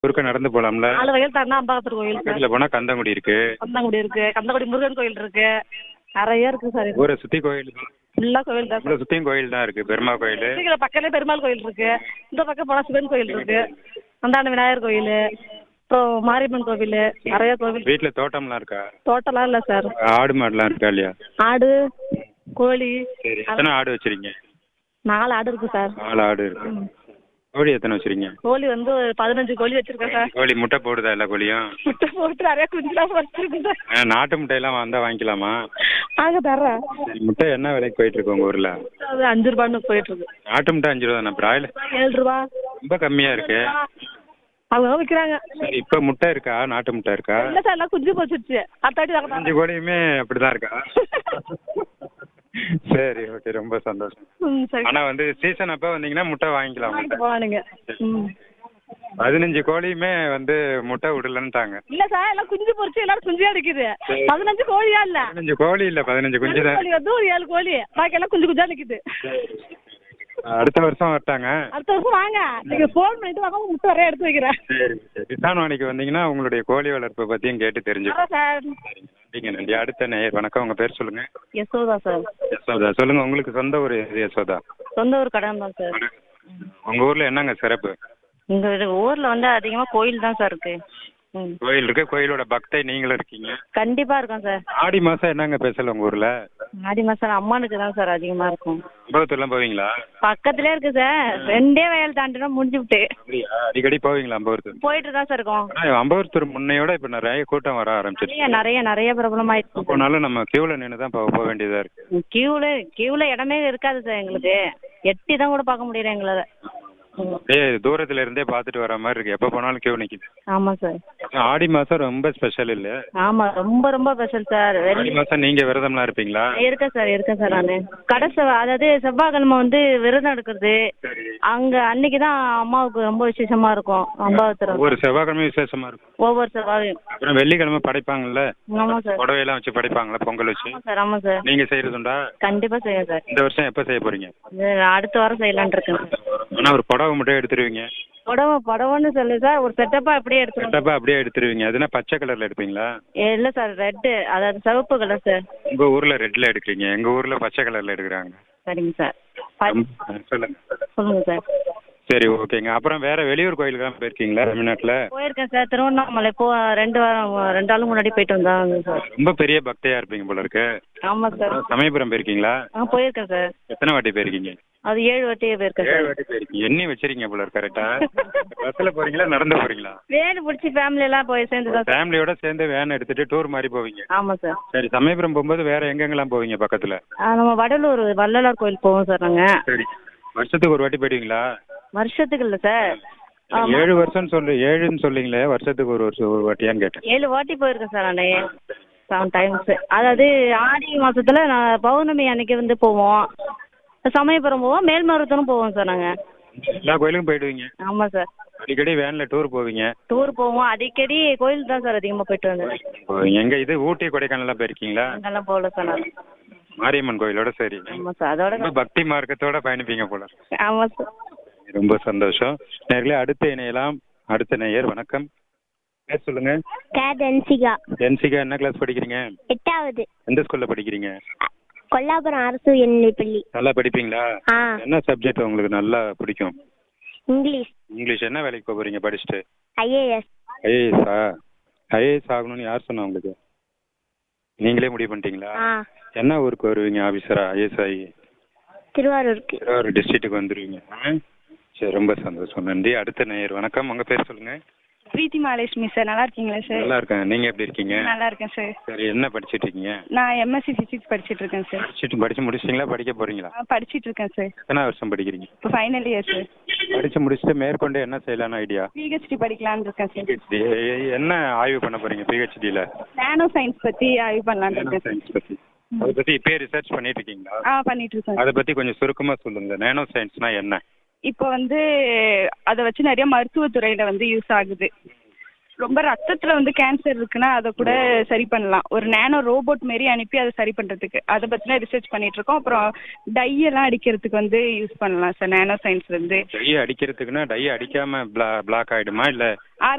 குறுக்க நடந்து போலாம்ல நாலு வயல் தாண்டா அம்பாகத்தூர் கோயில் சார் பக்கத்துல போனா கந்தங்குடி இருக்கு கந்தங்குடி இருக்கு கந்தங்குடி முருகன் கோயில் இருக்கு நிறைய இருக்கு சார் ஊரை சுத்தி கோயில் ஃபுல்லா கோயில் தான் ஊரை சுத்தியும் கோயில் தான் இருக்கு பெருமா கோயில் சீக்கிர பக்கத்துலேயே பெருமாள் கோயில் இருக்கு இந்த பக்கம் போனா சிவன் கோயில் இருக்கு அந்தாண்ட விநாயகர் கோயில் அப்புறம் மாரியம்மன் கோவில் நிறைய கோவில் வீட்டுல தோட்டம்லாம் இருக்கா தோட்டம்லாம் இல்லை சார் ஆடு மாடுலாம் இருக்கா இல்லையா ஆடு கோழி சரி எத்தனை ஆடு வச்சிருக்கீங்க நாலு ஆடு இருக்கு சார் நாலு ஆடு இருக்கு கோழி எத்தனை வச்சிருக்கீங்க கோழி வந்து ஒரு பதினஞ்சு கோழி வச்சிருக்கேன் சார் கோழி முட்டை போடுதா எல்லா கோழியும் முட்டை போட்டு நிறைய குஞ்சுலாம் வச்சிருக்கு சார் ஆ, நாட்டு முட்டையெல்லாம் வந்தா வாங்கிக்கலாமா ஆக தர்றேன் சரி, முட்டை என்ன விலைக்கு போயிட்டு இருக்கு உங்க ஊர்ல அது அஞ்சு ரூபான்னு போயிட்டு இருக்கு நாட்டு முட்டை அஞ்சு ரூபா தானே பிராய்லர் ஏழு ரூபா ரொம்ப கம்மியா இருக்கு அவங்க விற்கிறாங்க சரி இப்ப முட்டை இருக்கா நாட்டு முட்டை இருக்கா இல்லை சார் எல்லாம் குஞ்சு போச்சிருச்சு அடுத்தாட்டி நாங்கள் அஞ்சு கோழியுமே அப்படிதான் இருக்கா சரி ஓகே ரொம்ப சந்தோஷம் ம் சரி ஆனா வந்து சீசன் அப்ப வந்தீங்கன்னா முட்டை வாங்கிக்கலாம் வாங்கிட்டு முட்டை போகலாம் நீங்கள் ம் பதினஞ்சு கோழியுமே வந்து முட்டை விடலன்ட்டாங்க இல்ல சார் எல்லாம் குஞ்சு பொரிச்சு எல்லாரும் குஞ்சியா நிக்குது பதினஞ்சு கோழியா இல்ல பதினஞ்சு கோழி இல்ல பதினஞ்சு குஞ்சு தான் கோழி வந்து ஒரு ஏழு கோழி பாக்கி எல்லாம் குஞ்சு குஞ்சா நிக்குது அடுத்த வருஷம் வரட்டாங்க அடுத்த வருஷம் வாங்க நீங்க போன் பண்ணிட்டு வாங்க முட்டை வரைய எடுத்து வைக்கிறேன் சரி சரி கிசான் வாணிக்கு வந்தீங்கன்னா உங்களுடைய கோழி வளர்ப்பை பத்தியும் கேட்டு தெரிஞ்சுக்கோ வரேன் சார் நன்றிங்க நன்றி அடுத்த நேயர் வணக்கம் உங்க பேர் சொல்லுங்க யசோதா சார் யசோதா சொல்லுங்க உங்களுக்கு சொந்த ஊர் எது யசோதா சொந்த ஊர் கடன் தான் சார் உங்க ஊர்ல என்னங்க சிறப்பு எங்க ஊர்ல வந்து அதிகமா கோயில் தான் சார் இருக்கு ம் கோயில் இருக்கு கோயிலோட பக்தை நீங்களும் இருக்கீங்க கண்டிப்பா இருக்கும் சார் ஆடி மாசம் என்னங்க பேசல உங்க ஊர்ல ஆடி மாசம் அம்மனுக்கு தான் சார் அதிகமா இருக்கும் அம்பகத்தூர்லாம் போவீங்களா பக்கத்துலயே இருக்கு சார் ரெண்டே வயல் தாண்டினா முடிஞ்சு விட்டு அப்படியா அடிக்கடி போவீங்களா அம்பகத்தூர் போயிட்டு தான் சார் இருக்கோம் ஆனா அம்பகத்தூர் முன்னையோட இப்ப நிறைய கூட்டம் வர ஆரம்பிச்சிருச்சு நிறைய நிறைய நிறைய பிரபலம் ஆயிடுச்சு போனாலும் நம்ம கியூல நின்று தான் போக வேண்டியதா இருக்கு கியூல கியூல இடமே இருக்காது சார் எங்களுக்கு எட்டி தான் கூட பார்க்க முடியல எங்களால ம். அப்படியே தூரத்துல இருந்தே பாத்துட்டு வர மாதிரி இருக்கு எப்ப போனாலும் கியூ நிக்குது ஆமா சார் ஆடி மாசம் ரொம்ப ஸ்பெஷல் இல்ல ஆமா ரொம்ப ரொம்ப ஸ்பெஷல் சார் ஆடி மாசம் நீங்க விரதம்லாம் இருப்பீங்களா இருக்கேன் சார் இருக்கேன் சார் நானு கடைசி அதாவது செவ்வாய்க்கிழமை வந்து விரதம் எடுக்கிறது சரி அங்க அன்னைக்கு தான் அம்மாவுக்கு ரொம்ப விசேஷமா இருக்கும் அம்பாவத்திரம் ஒவ்வொரு செவ்வாய்க்கிழமை விசேஷமா இருக்கும் ஒவ்வொரு செவ்வாயும் அப்புறம் வெள்ளிக்கிழமை படைப்பாங்கல்ல ஆமா சார் புடவையெல்லாம் வச்சு படைப்பாங்கல்ல பொங்கல் வச்சு ஆமா சார் ஆமா சார் நீங்க செய்யறதுண்டா கண்டிப்பா செய்யும் சார் இந்த வருஷம் எப்ப செய்ய போறீங்க இது அடுத்த வாரம் செய்யலாம்னு இருக்கேன் ஆனா ஒரு புடவை மட்டும் எடுத்துருவீங்க புடவை புடவைன்னு சொல்லு சார் ஒரு செட்டப்பா அப்படியே எடுத்துருவோம் செட்டப்பா அப்படியே எடுத்துருவீங்க அதுனா பச்சை கலர்ல எடுப்பீங்களா இல்ல சார் ரெட்டு அதாவது சிவப்பு கலர் சார் உங்க ஊர்ல ரெட்ல எடுக்கிறீங்க எங்க ஊர்ல பச்சை கலர்ல எடுக்கிறாங்க சரிங்க சார் ப- ரொம்ப- சொல்லுங்க சொல்லுங்க சார் சரி ஓகேங்க அப்புறம் வேற வெளியூர் கோயிலுக்கெல்லாம் போயிருக்கீங்களா தமிழ்நாட்டுல போயிருக்கேன் சார் திருவண்ணாமலை போ ரெண்டு வாரம் ரெண்டு நாள் முன்னாடி போயிட்டு வந்தாங்க சார் ரொம்ப பெரிய பக்தையா இருப்பீங்க போல இருக்கு ஆமா சார் சமயபுரம் போயிருக்கீங்களா ஆ போயிருக்கேன் சார் எத்தனை வாட்டி போயிருக்கீங்க அது ஏழு வாட்டியே போயிருக்கேன் ஏழு சார் வாட்டி போயிருக்கீங்க எண்ணி வச்சிருக்கீங்க போல இருக்கு கரெக்டா பஸ்ல போறீங்களா நடந்து போறீங்களா வேன் பிடிச்சி ஃபேமிலி எல்லாம் போய் சேர்ந்து தான் சார் ஃபேமிலியோட சேர்ந்து வேன் எடுத்துட்டு டூர் மாதிரி போவீங்க ஆமா சார் சரி சமயபுரம் போகும்போது வேற எங்கெங்கெல்லாம் போவீங்க பக்கத்துல ஆ, நம்ம வடலூர் வள்ளலார் கோயில் போவோம் சார் நாங்க சரி வருஷத்துக்கு ஒரு வாட்டி போயிடுவீங்களா வருஷத்துக்கு இல்ல சார் ஆமா. ஏழு வருஷம் சொல்லு ஏழுன்னு சொல்லிங்களே வருஷத்துக்கு ஒரு வருஷம் ஒரு வாட்டியான்னு கேட்டேன் ஏழு வாட்டி போயிருக்கேன் சார் நானு செவன் டைம்ஸ் அதாவது ஆடி மாசத்துல நான் பௌர்ணமி அன்னைக்கு வந்து போவோம் சமயபுரம் போவோம் மேல்மருவத்தூரும் போவோம் சார் நாங்க எல்லா கோயிலுக்கும் போயிடுவீங்க ஆமா சார் அடிக்கடி வேன்ல டூர் போவீங்க டூர் போவோம் அடிக்கடி கோயில் தான் சார் அதிகமா போயிட்டு வந்தேன் போவீங்க. எங்க இது ஊட்டி கொடைக்கானல்லாம் போயிருக்கீங்களா அங்கெல்லாம் போகல சார் நான் மாரியம்மன் கோயிலோட சரி ஆமா சார் அதோட ரொம்ப பக்தி மார்க்கத்தோட பயணிப்பீங்க போல ஆமா சார் ரொம்ப சந்தோஷம் நேர்களே அடுத்த இணையலாம் அடுத்த நேயர் வணக்கம் பேர் சொல்லுங்க கே தன்சிகா என்சிகா என்ன கிளாஸ் படிக்கிறீங்க எட்டாவது எந்த ஸ்கூல்ல படிக்கிறீங்க கொல்லாபுரம் அரசு உயர்நிலைப்பள்ளி நல்லா படிப்பீங்களா ஆ என்ன சப்ஜெக்ட் உங்களுக்கு நல்லா பிடிக்கும் இங்கிலீஷ் இங்கிலீஷ் என்ன வேலைக்கு போக போறீங்க படிச்சுட்டு ஐஏஎஸ் ஐஏஎஸ்ஸா ஐஏஎஸ் ஆகணும்னு யார் சொன்னா உங்களுக்கு நீங்களே முடிவு பண்ணிட்டீங்களா ஆ என்ன ஊருக்கு வருவீங்க ஆஃபீஸரா ஐஏஎஸ் ஆகி திருவாரூருக்கு திருவாரூர் டிஸ்ட்ரிக்ட்டுக்கு வந்துருவீங்க ஆ? சரி ரொம்ப சந்தோஷம் நன்றி அடுத்த நேயர் வணக்கம் உங்க பேர் சொல்லுங்க பிரீத்தி மகாலட்சுமி சார் நல்லா இருக்கீங்களா சார் நல்லா இருக்கேன் நீங்க எப்படி இருக்கீங்க நல்லா இருக்கேன் சார் சரி என்ன படிச்சிட்டு இருக்கீங்க நான் எம்எஸ்சி ஃபிசிக்ஸ் படிச்சிட்டு இருக்கேன் சார் படிச்சுட்டு படிச்சு முடிச்சிட்டீங்களா படிக்க போறீங்களா ஆ, படிச்சிட்டு இருக்கேன் சார் எத்தனை வருஷம் படிக்கிறீங்க இப்போ ஃபைனல் இயர் சார் படிச்சு முடிச்சுட்டு மேற்கொண்டு என்ன செய்யலாம்னு ஐடியா பிஹெச்டி படிக்கலாம்னு இருக்கேன் சார் பிஹெச்டி என்ன ஆய்வு பண்ண போறீங்க பிஹெச்டியில் நானோ சயின்ஸ் பற்றி ஆய்வு பண்ணலாம்னு இருக்கேன் சார் சயின்ஸ் பத்தி அதை பத்தி இப்பயே ரிசர்ச் பண்ணிட்டு இருக்கீங்களா ஆ பண்ணிட்டு இருக்கேன் அதை பத்தி கொஞ்சம் சுருக்கமா சொல்லுங்க நேனோ சயின்ஸ்னா என்ன இப்போ வந்து அதை வச்சு நிறைய மருத்துவத்துறையில வந்து யூஸ் ஆகுது ரொம்ப ரத்தத்துல வந்து கேன்சர் இருக்குன்னா அதை கூட சரி பண்ணலாம் ஒரு நேனோ ரோபோட் மாரி அனுப்பி அதை சரி பண்றதுக்கு அதை பத்தின ரிசர்ச் பண்ணிட்டு இருக்கோம் அப்புறம் டை எல்லாம் அடிக்கிறதுக்கு வந்து யூஸ் பண்ணலாம் சார் நேனோ சயின்ஸ் வந்து டை அடிக்கிறதுக்குன்னா டை அடிக்காம பிளாக் ஆயிடுமா இல்ல